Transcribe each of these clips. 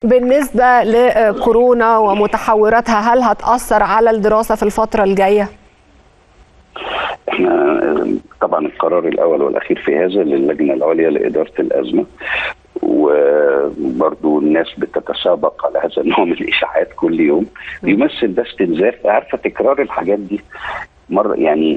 بالنسبة لكورونا ومتحوراتها هل هتأثر على الدراسة في الفترة الجاية؟ احنا طبعا القرار الاول والاخير في هذا للجنه العليا لاداره الازمه وبرضو الناس بتتسابق على هذا النوع من الاشاعات كل يوم بيمثل ده استنزاف عارفه تكرار الحاجات دي مره يعني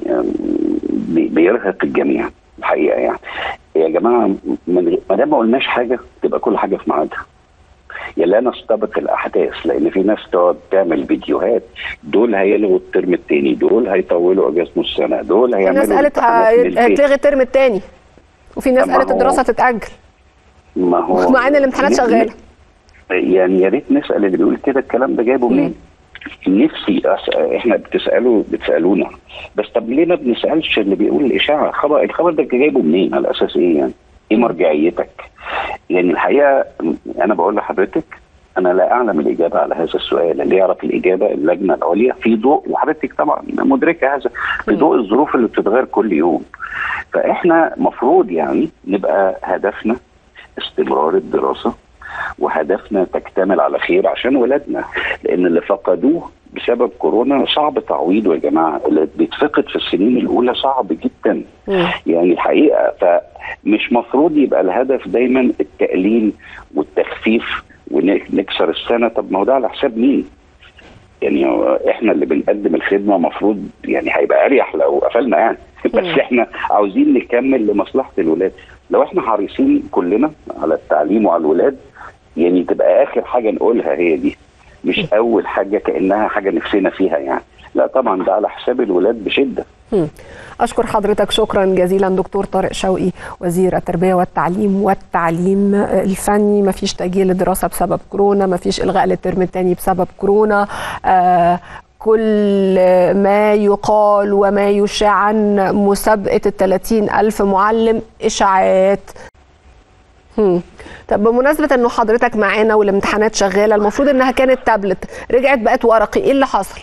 بيرهق الجميع الحقيقه يعني يا جماعه ما دام ما قلناش حاجه تبقى كل حاجه في ميعادها يا لا نستبق الاحداث لان في ناس تقعد تعمل فيديوهات دول هيلغوا الترم الثاني دول هيطولوا اجازه نص سنه دول هيعملوا في ناس قالت هتلغي الترم الثاني وفي ناس قالت الدراسه تتاجل ما هو مع ان الامتحانات شغاله يعني يا ريت نسال اللي بيقول كده الكلام ده جايبه منين؟ نفسي أسأل احنا بتسالوا بتسالونا بس طب ليه ما بنسالش اللي بيقول الاشاعه خبر الخبر ده جايبه منين على اساس ايه يعني؟ ايه مرجعيتك؟ يعني الحقيقه انا بقول لحضرتك انا لا اعلم الاجابه على هذا السؤال اللي يعرف الاجابه اللجنه العليا في ضوء وحضرتك طبعا مدركه هذا في ضوء الظروف اللي بتتغير كل يوم فاحنا مفروض يعني نبقى هدفنا استمرار الدراسه وهدفنا تكتمل على خير عشان ولادنا لان اللي فقدوه بسبب كورونا صعب تعويضه يا جماعه اللي بيتفقد في السنين الاولى صعب جدا م. يعني الحقيقه فمش مفروض يبقى الهدف دايما التقليل والتخفيف ونكسر السنه طب ما هو ده على حساب مين؟ يعني احنا اللي بنقدم الخدمه مفروض يعني هيبقى اريح لو قفلنا يعني بس احنا عاوزين نكمل لمصلحه الولاد لو احنا حريصين كلنا على التعليم وعلى الولاد يعني تبقى اخر حاجه نقولها هي دي مش اول حاجه كانها حاجه نفسنا فيها يعني لا طبعا ده على حساب الولاد بشده أشكر حضرتك شكرا جزيلا دكتور طارق شوقي وزير التربية والتعليم والتعليم الفني ما فيش تأجيل الدراسة بسبب كورونا ما فيش إلغاء للترم الثاني بسبب كورونا آه كل ما يقال وما يشاع عن مسابقة الثلاثين ألف معلم إشاعات هم. طب بمناسبة أنه حضرتك معانا والامتحانات شغالة المفروض أنها كانت تابلت رجعت بقت ورقي إيه اللي حصل؟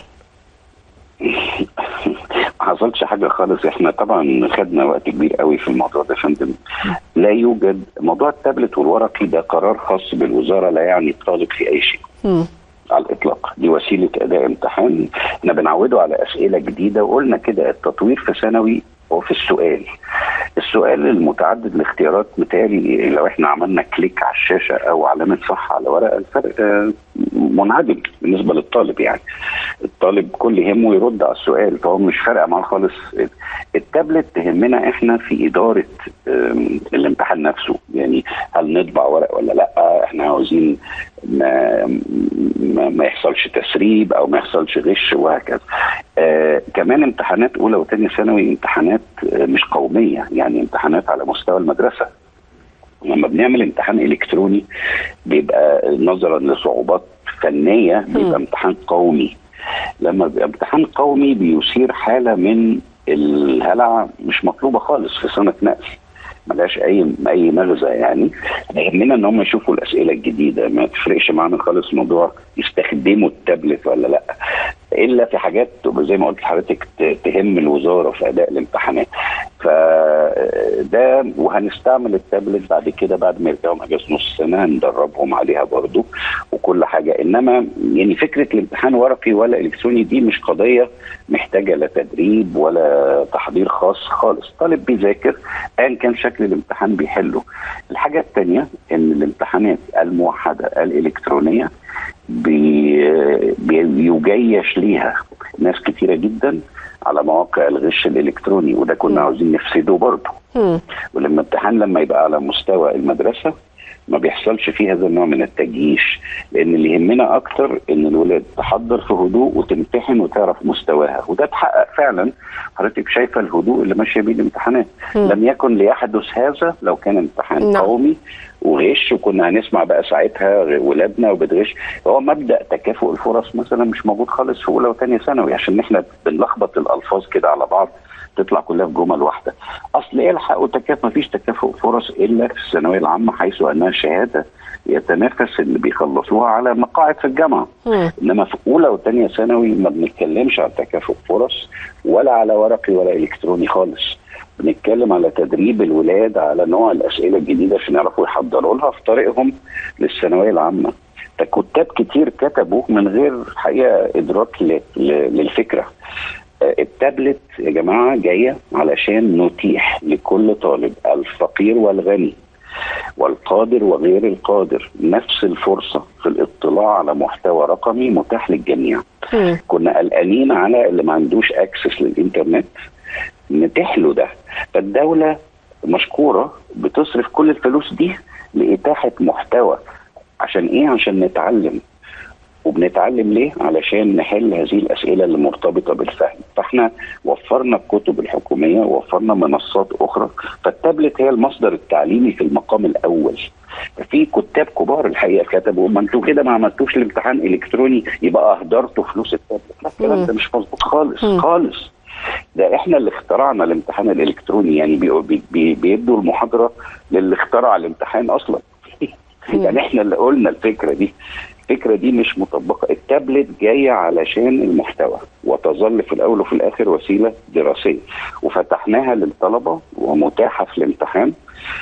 ما حصلش حاجه خالص احنا طبعا خدنا وقت كبير قوي في الموضوع ده فندم لا يوجد موضوع التابلت والورقي ده قرار خاص بالوزاره لا يعني الطالب في اي شيء م. على الاطلاق دي وسيله اداء امتحان احنا بنعوده على اسئله جديده وقلنا كده التطوير في ثانوي هو في السؤال السؤال المتعدد الاختيارات متهيألي لو احنا عملنا كليك على الشاشه او علامه صح على ورقه الفرق منعدم بالنسبه للطالب يعني الطالب كل يهمه يرد على السؤال فهو مش فارقه معاه خالص التابلت تهمنا احنا في اداره الامتحان نفسه يعني هل نطبع ورق ولا لا احنا عاوزين ما, ما, ما يحصلش تسريب او ما يحصلش غش وهكذا آه كمان امتحانات اولى وثانيه ثانوي امتحانات آه مش قوميه يعني امتحانات على مستوى المدرسه لما بنعمل امتحان الكتروني بيبقى نظرا لصعوبات فنيه بيبقى امتحان قومي لما بيبقى امتحان قومي بيثير حاله من الهلع مش مطلوبه خالص في سنه نقل ملهاش اي اي مغزى يعني يهمنا ان هم يشوفوا الاسئله الجديده ما تفرقش معانا خالص موضوع يستخدموا التابلت ولا لا الا في حاجات زي ما قلت لحضرتك تهم الوزاره في اداء الامتحانات فده وهنستعمل التابلت بعد كده بعد ما يرجعوا اجازه نص سنه هندربهم عليها برضو وكل حاجه انما يعني فكره الامتحان ورقي ولا الكتروني دي مش قضيه محتاجه لا تدريب ولا تحضير خاص خالص طالب بيذاكر ايا كان شكل الامتحان بيحله الحاجه الثانيه ان الامتحانات الموحده الالكترونيه بي بيجيش ليها ناس كتيره جدا على مواقع الغش الالكتروني وده كنا عاوزين نفسده برضه ولما امتحان لما يبقى على مستوى المدرسه ما بيحصلش فيه هذا النوع من التجييش لان اللي يهمنا اكتر ان الولاد تحضر في هدوء وتمتحن وتعرف مستواها وده اتحقق فعلا حضرتك شايفه الهدوء اللي ماشيه بيه الامتحانات لم يكن ليحدث هذا لو كان امتحان نعم. قومي وغش وكنا هنسمع بقى ساعتها ولادنا وبتغش هو مبدا تكافؤ الفرص مثلا مش موجود خالص في اولى وثانيه ثانوي عشان احنا بنلخبط الالفاظ كده على بعض تطلع كلها في جمل واحده اصل ايه الحق وتكافؤ مفيش تكافؤ فرص الا في الثانويه العامه حيث انها شهاده يتنافس اللي بيخلصوها على مقاعد في الجامعه مم. انما في اولى وثانيه ثانوي ما بنتكلمش على تكافؤ فرص ولا على ورقي ولا الكتروني خالص بنتكلم على تدريب الولاد على نوع الاسئله الجديده عشان يعرفوا يحضروا لها في طريقهم للثانويه العامه فكتاب كتير كتبوا من غير حقيقه ادراك ل- ل- للفكره آه، التابلت يا جماعه جايه علشان نتيح لكل طالب الفقير والغني والقادر وغير القادر نفس الفرصه في الاطلاع على محتوى رقمي متاح للجميع مم. كنا قلقانين على اللي ما عندوش اكسس للانترنت نتيح له ده فالدوله مشكوره بتصرف كل الفلوس دي لاتاحه محتوى عشان ايه عشان نتعلم وبنتعلم ليه علشان نحل هذه الاسئله اللي مرتبطه بالفهم فاحنا وفرنا الكتب الحكوميه ووفرنا منصات اخرى فالتابلت هي المصدر التعليمي في المقام الاول ففي كتاب كبار الحقيقه كتبوا ما انتوا كده ما عملتوش الامتحان الكتروني يبقى اهدرتوا فلوس التابلت لا الكلام ده مش مظبوط خالص مم. خالص ده احنا اللي اخترعنا الامتحان الالكتروني يعني بي بي بي بيدوا المحاضره للي اخترع الامتحان اصلا يعني احنا اللي قلنا الفكره دي الفكره دي مش مطبقه التابلت جايه علشان المحتوى وتظل في الاول وفي الاخر وسيله دراسيه وفتحناها للطلبه ومتاحه في الامتحان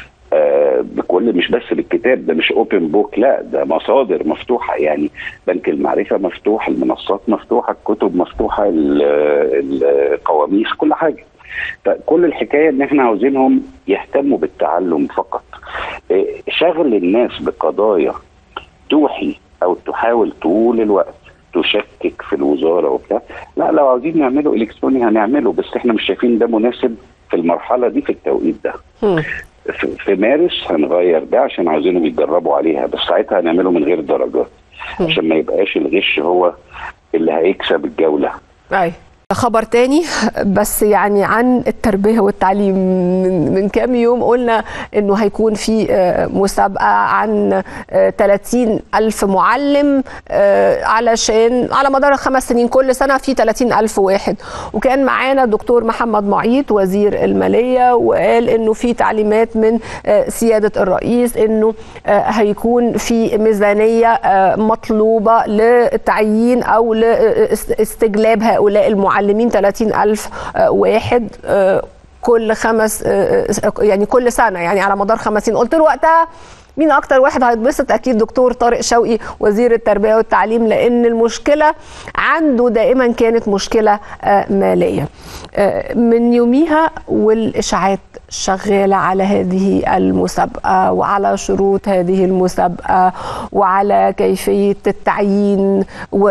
آه بكل مش بس بالكتاب ده مش اوبن بوك لا ده مصادر مفتوحه يعني بنك المعرفه مفتوح المنصات مفتوحه الكتب مفتوحه ال- ال- القواميس كل حاجه فكل الحكايه ان احنا عاوزينهم يهتموا بالتعلم فقط آه، شغل الناس بقضايا توحي او تحاول طول الوقت تشكك في الوزاره وبتاع لا لو عاوزين نعمله الكتروني هنعمله بس احنا مش شايفين ده مناسب في المرحله دي في التوقيت ده مم. في في مارس هنغير ده عشان عاوزينهم يتدربوا عليها بس ساعتها هنعمله من غير درجات عشان ما يبقاش الغش هو اللي هيكسب الجوله أي خبر تاني بس يعني عن التربية والتعليم من, من كام يوم قلنا انه هيكون في آه، مسابقة عن آه، 30 ألف معلم آه، علشان على مدار الخمس سنين كل سنة في 30 ألف واحد وكان معانا دكتور محمد معيط وزير المالية وقال انه في تعليمات من آه، سيادة الرئيس انه آه، هيكون في ميزانية آه، مطلوبة لتعيين او لاستجلاب هؤلاء المعلمين 30 ألف آه، واحد آه، كل خمس آه، آه، يعني كل سنة يعني على مدار خمس سنين قلت له وقتها مين اكتر واحد هيتبسط اكيد دكتور طارق شوقي وزير التربيه والتعليم لان المشكله عنده دائما كانت مشكله آه، ماليه آه، من يوميها والاشاعات شغاله على هذه المسابقه وعلى شروط هذه المسابقه وعلى كيفيه التعيين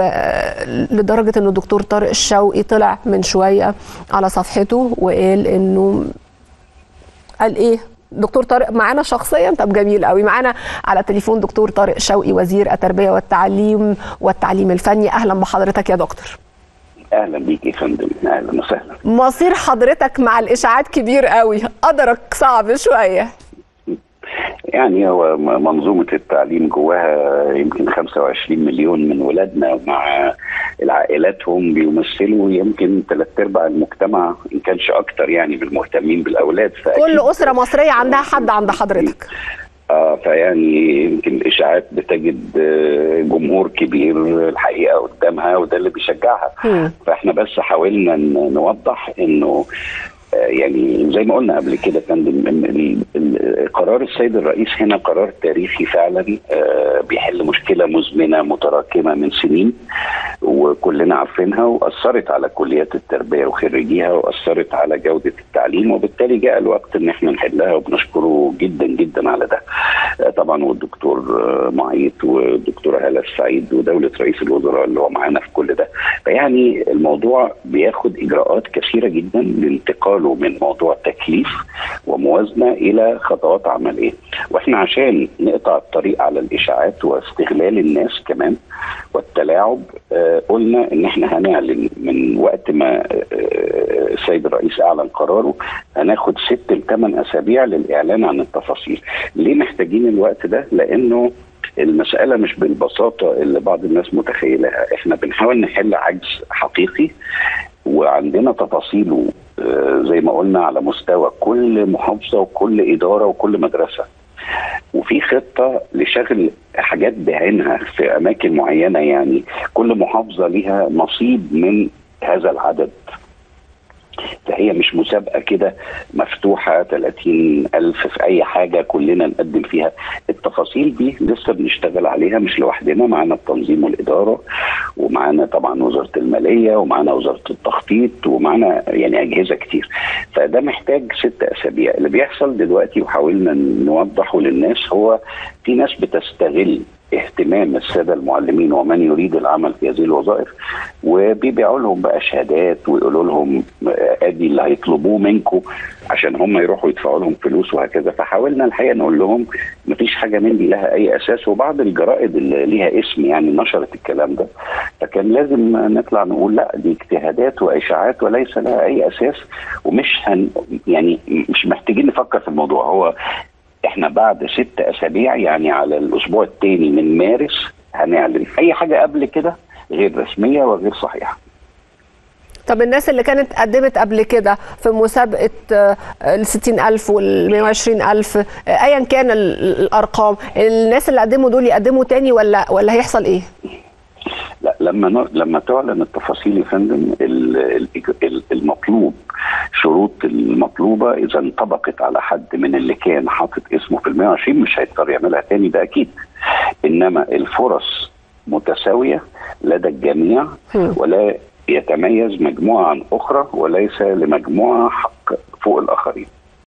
ولدرجه انه الدكتور طارق الشوقي طلع من شويه على صفحته وقال انه قال ايه دكتور طارق معانا شخصيا طب جميل قوي معانا على تليفون دكتور طارق شوقي وزير التربيه والتعليم والتعليم الفني اهلا بحضرتك يا دكتور اهلا بيك يا فندم اهلا وسهلا مصير حضرتك مع الاشاعات كبير قوي قدرك صعب شويه يعني هو م- منظومة التعليم جواها يمكن 25 مليون من ولادنا مع العائلاتهم بيمثلوا يمكن ثلاث ارباع المجتمع ان كانش اكتر يعني بالمهتمين بالاولاد فأكيد كل اسره مصريه عندها حد عند حضرتك اه فيعني يمكن الاشاعات بتجد آه، جمهور كبير الحقيقه قدامها وده اللي بيشجعها مم. فاحنا بس حاولنا ن- نوضح انه آه، يعني زي ما قلنا قبل كده كان ال- ال- قرار السيد الرئيس هنا قرار تاريخي فعلا آه، بيحل مشكله مزمنه متراكمه من سنين وكلنا عارفينها واثرت على كليات التربيه وخريجيها واثرت على جوده التعليم وبالتالي جاء الوقت ان احنا نحلها وبنشكره جدا جدا على ده آه، طبعا والدكتور آه، معيط والدكتوره هاله السعيد ودوله رئيس الوزراء اللي هو معانا في كل ده فيعني الموضوع بياخد اجراءات كثيره جدا لانتقاله من موضوع تكليف وموازنه الى خطوات عمليه واحنا عشان نقطع الطريق على الاشاعات واستغلال الناس كمان والتلاعب آه، قلنا ان احنا هنعلن من وقت ما آه، السيد الرئيس اعلن قراره هناخد ست لثمان اسابيع للاعلان عن التفاصيل ليه محتاجين الوقت ده لانه المسألة مش بالبساطة اللي بعض الناس متخيلها احنا بنحاول نحل عجز حقيقي وعندنا تفاصيله آه، زي ما قلنا على مستوى كل محافظة وكل إدارة وكل مدرسة وفي خطة لشغل حاجات بعينها في أماكن معينة يعني كل محافظة ليها نصيب من هذا العدد فهي مش مسابقة كده مفتوحة 30 ألف في أي حاجة كلنا نقدم فيها التفاصيل دي لسه بنشتغل عليها مش لوحدنا معانا التنظيم والإدارة ومعانا طبعا وزارة المالية ومعانا وزارة التخطيط ومعانا يعني أجهزة كتير فده محتاج ست أسابيع اللي بيحصل دلوقتي وحاولنا نوضحه للناس هو في ناس بتستغل اهتمام الساده المعلمين ومن يريد العمل في هذه الوظائف وبيبيعوا لهم بقى شهادات ويقولوا لهم ادي اللي هيطلبوه منكم عشان هم يروحوا يدفعوا لهم فلوس وهكذا فحاولنا الحقيقه نقول لهم مفيش حاجه من دي لها اي اساس وبعض الجرائد اللي ليها اسم يعني نشرت الكلام ده فكان لازم نطلع نقول لا دي اجتهادات واشاعات وليس لها اي اساس ومش هن يعني مش محتاجين نفكر في الموضوع هو احنا بعد ست اسابيع يعني على الاسبوع الثاني من مارس هنعلن اي حاجه قبل كده غير رسميه وغير صحيحه طب الناس اللي كانت قدمت قبل كده في مسابقة ال 60000 وال 120000 أيا كان الأرقام الناس اللي قدموا دول يقدموا تاني ولا ولا هيحصل إيه؟ لا لما ن... لما تعلن التفاصيل يا فندم المطلوب شروط المطلوبه اذا انطبقت على حد من اللي كان حاطط اسمه في ال 120 مش هيضطر يعملها تاني ده اكيد انما الفرص متساويه لدى الجميع ولا يتميز مجموعه عن اخرى وليس لمجموعه حق فوق الاخرين